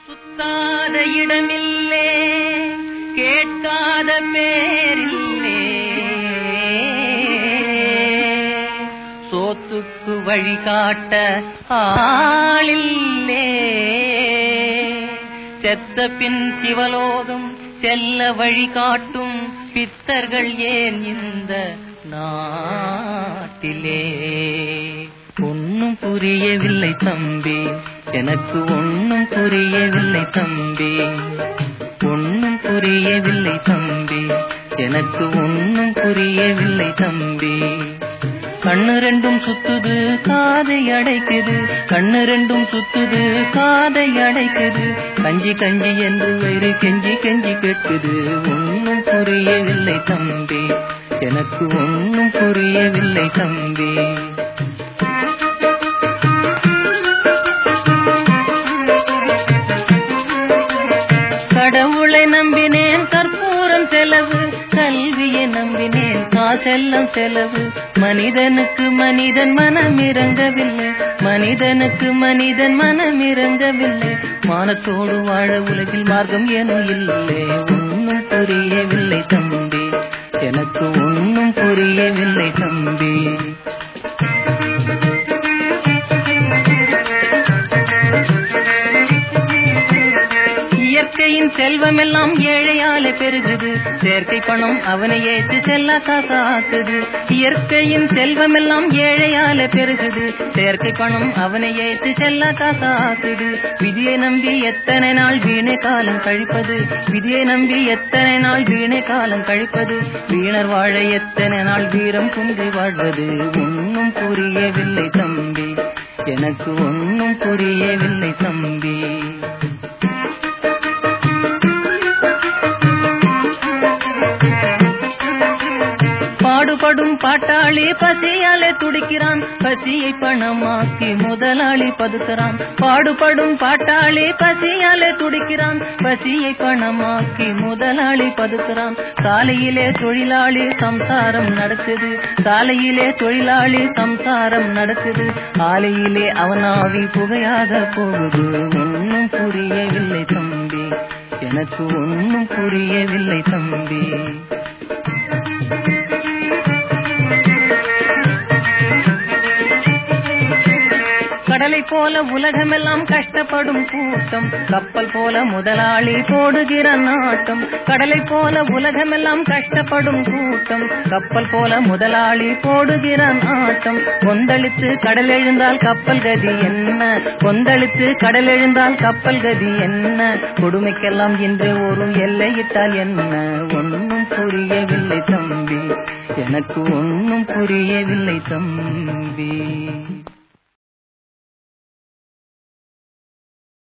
சுத்தாத இடமில்லே கேட்காத பேரில்லே சோத்துக்கு வழிகாட்ட ஆளில்லே செத்த பின் சிவலோகம் செல்ல வழிகாட்டும் பித்தர்கள் ஏன் இந்த நாட்டிலே ஒன்னும் புரியவில்லை தம்பி எனக்கு ஒன்னும் புரியவில்லை தம்பி ஒன்னும் புரியவில்லை தம்பி எனக்கு ஒன்னும் புரியவில்லை தம்பி கண்ணு ரெண்டும் சுத்துது காதை அடைக்குது கண்ணு ரெண்டும் சுத்துது காதை அடைக்குது கஞ்சி கஞ்சி என்று வயிறு கெஞ்சி கெஞ்சி கேட்குது ஒன்னும் புரியவில்லை தம்பி எனக்கு ஒன்னும் புரியவில்லை தம்பி கடவுளை நம்பினேன் கற்பூரம் செலவு கல்வியை நம்பினேன் காசெல்லாம் செலவு மனிதனுக்கு மனிதன் மனம் இறங்கவில்லை மனிதனுக்கு மனிதன் மனம் இறங்கவில்லை மானத்தோடு வாழ உலகில் மார்க்கம் ஏனும் இல்லை ஒன்னும் புரியவில்லை தம்பி எனக்கு ஒன்னும் புரியவில்லை தம்பி இயற்கையின் செல்வம் எல்லாம் ஏழையால பெருகுது செயற்கை பணம் அவனை ஏற்று செல்ல காசாக்குது இயற்கையின் செல்வம் எல்லாம் ஏழையால பெருகுது செயற்கை பணம் அவனை ஏற்று செல்ல காசாக்குது விதியை நம்பி எத்தனை நாள் வீணை காலம் கழிப்பது விதியை நம்பி எத்தனை நாள் வீணை காலம் கழிப்பது வீணர் வாழ எத்தனை நாள் வீரம் குந்தி வாழ்வது ஒன்னும் புரியவில்லை தம்பி எனக்கு ஒன்னும் புரியவில்லை தம்பி பாடுபடும் பாட்டாளி பசியாலே துடிக்கிறான் பசியை பணமாக்கி முதலாளி பதுக்கிறான் பாடுபடும் பாட்டாளி பசியாலே துடிக்கிறான் பசியை பணமாக்கி முதலாளி பதுக்கிறான் சாலையிலே தொழிலாளி சம்சாரம் நடக்குது சாலையிலே தொழிலாளி சம்சாரம் நடக்குது ஆலையிலே அவனாவி புகையாக போகுது ஒன்னும் புரியவில்லை தம்பி எனக்கு ஒன்னும் புரியவில்லை தம்பி கடலை போல உலகமெல்லாம் கஷ்டப்படும் கூட்டம் கப்பல் போல முதலாளி போடுகிற நாட்டம் கடலை போல உலகமெல்லாம் கஷ்டப்படும் கூட்டம் கப்பல் போல முதலாளி போடுகிற நாட்டம் கொந்தளித்து கடல் எழுந்தால் கப்பல் கதி என்ன கொந்தளித்து கடல் எழுந்தால் கப்பல் கதி என்ன கொடுமைக்கெல்லாம் இன்று ஒரு எல்லையிட்டால் என்ன ஒன்னும் புரியவில்லை தம்பி எனக்கு ஒன்னும் புரியவில்லை தம்பி